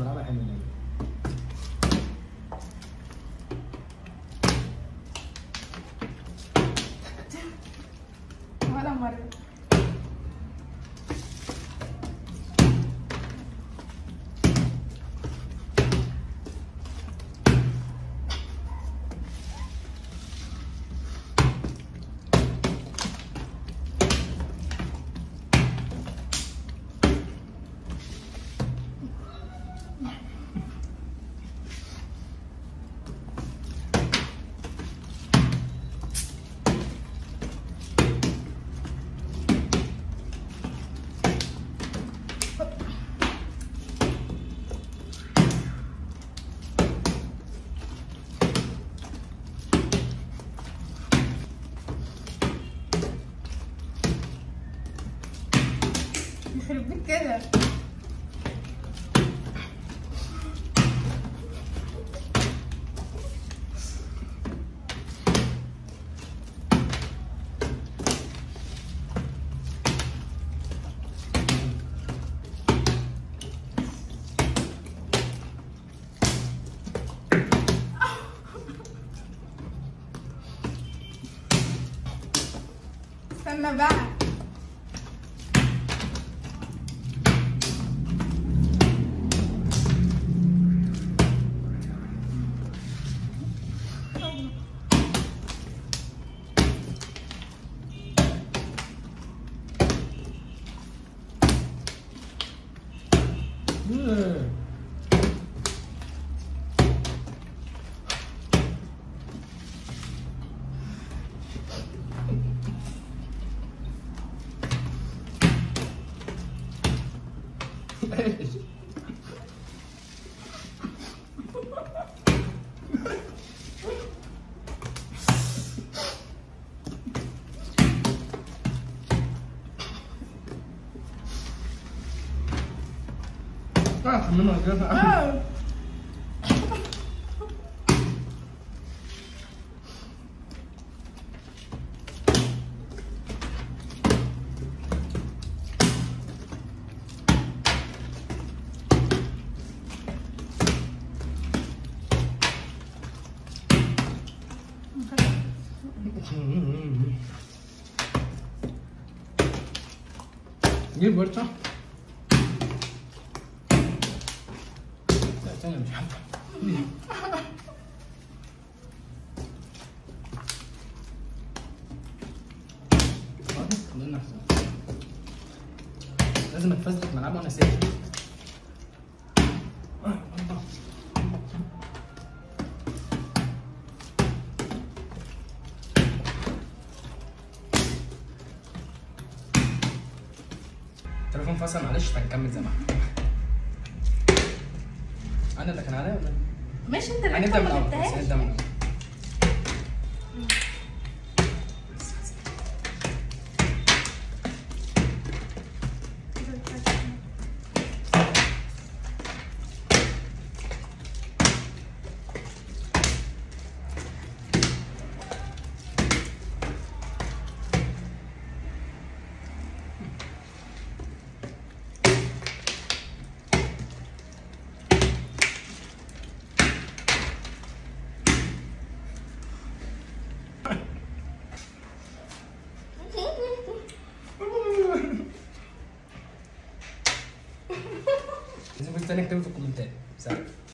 بلعبها حلو يعني ولا مرة يخرب بيت كده استنى بقى اه حمامة كده اه جيب ورشة لا تاني مش حاطة خلاص، خلينا أحسن. لازم اتفزلك ملعبها وانا ساكت التليفون فصل معلش فنكمل زي ما احنا انا اللي كان عليا ولا ماشي انت اللي هنبدا من ما الاول بس جبتهاش هنبدا من الاول لازم كنت تاني اكتبه في الكومنتات سهل